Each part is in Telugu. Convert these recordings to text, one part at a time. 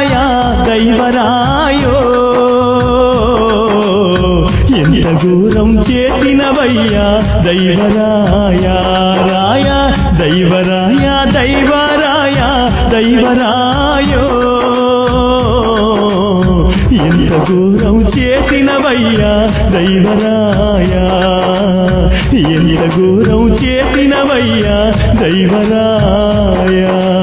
దైవరాయ దైవరాయో ఎంత ఘోరం చేసినవయ్యా దైవరాయ రాయ దైవరాయ దైవరాయ దైవరాయో ఎంత ఘోరం చేసినవయ్యా దైవరాయ ఎంత ఘోరం చేసినవయ్యా దైవరాయ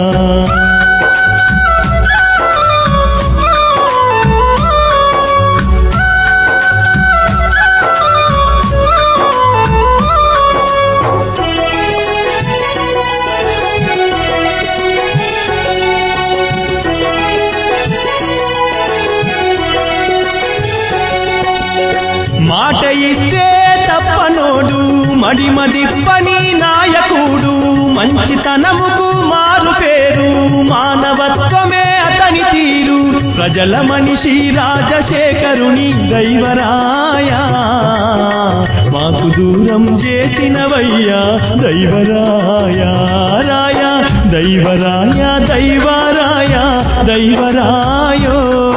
మాట ఇస్తే తప్పనోడు మడిమదిప్పని నాయకుడు మంచితనముకు మారు పేరు మానవత్వమే అతని తీరు ప్రజల మనిషి రాజశేఖరుని దైవరాయ మాకు దూరం చేసినవయ్యా దైవరాయ రాయ దైవరాయ దైవరాయ దైవరాయో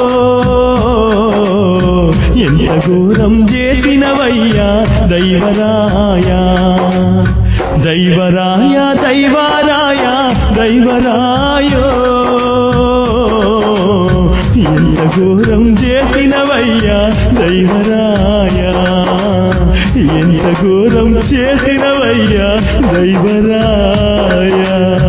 ఎంత ఘోరం చేసినవయ్యా దైవరాయ దైవరాయ దైవరాయ దైవరాయో ఎంత ఘోరం చేసినవయ్యా దైవరాయ ఎంత ఘోరం చేసినవయ్యా దైవరాయ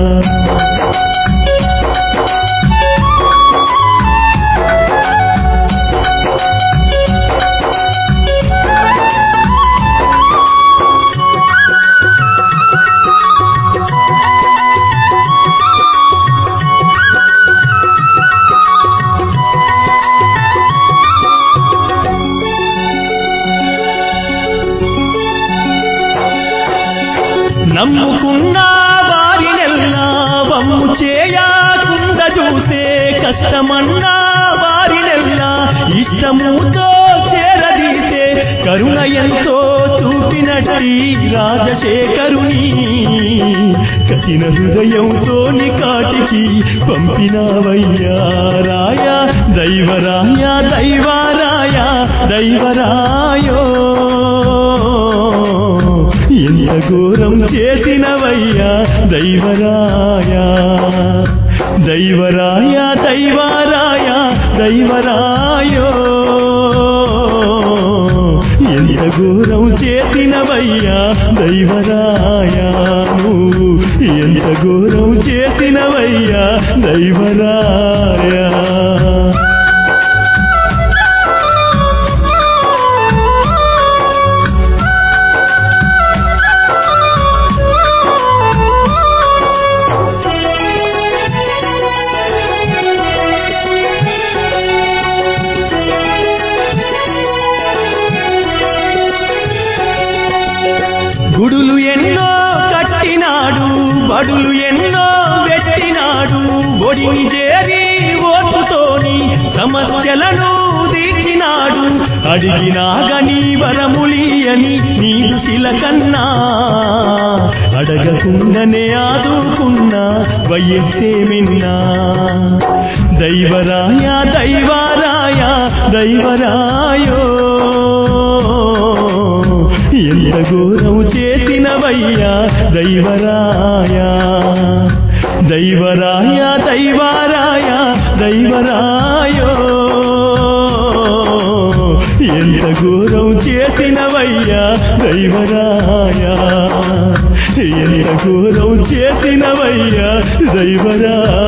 నమ్ముకున్న వారినెల్లా వమ్ము చేయకుండ చూసే కష్టమన్నా వారినెల్లా ఇష్టముతో చేరదీసే కరుణ ఎంతో చూపినట్టి రాజశేఖరుని కఠిన హృదయంతో కాటికి పంపినవయ్యా రాయ దైవరాయ దైవరాయ దైవరాయో ఎంత ఘోరం చేసినవయ్యా దైవరాయ దైవరాయ దైవరాయ దైవరాయో ఎంత ఘోరం చేసినవయ్యా దైవరాయ నువ్వు ఎంత ఘోరం చేసినవయ్యా దైవరాయ గుడులు ఎన్నో కట్టినాడు బడులు ఎన్నో పెట్టినాడు ఒడిని చేరి ఓటుతోని సమస్యలను తీర్చినాడు అడిగినా గని వరములియని నీదు శిలకన్నా అడగకుండానే ఆదుకున్నా వయస్సే మిన్నా దైవరాయ దైవరాయ దైవరాయో ఎంత ఘోరం చేసినవయ్యా దైవరాయ దైవరాయ దైవరాయ దైవరాయో ఎంత ఘోరం చేసినవయ్యా దైవరాయ ఎంత ఘోరం చేసినవయ్యా దైవరాయ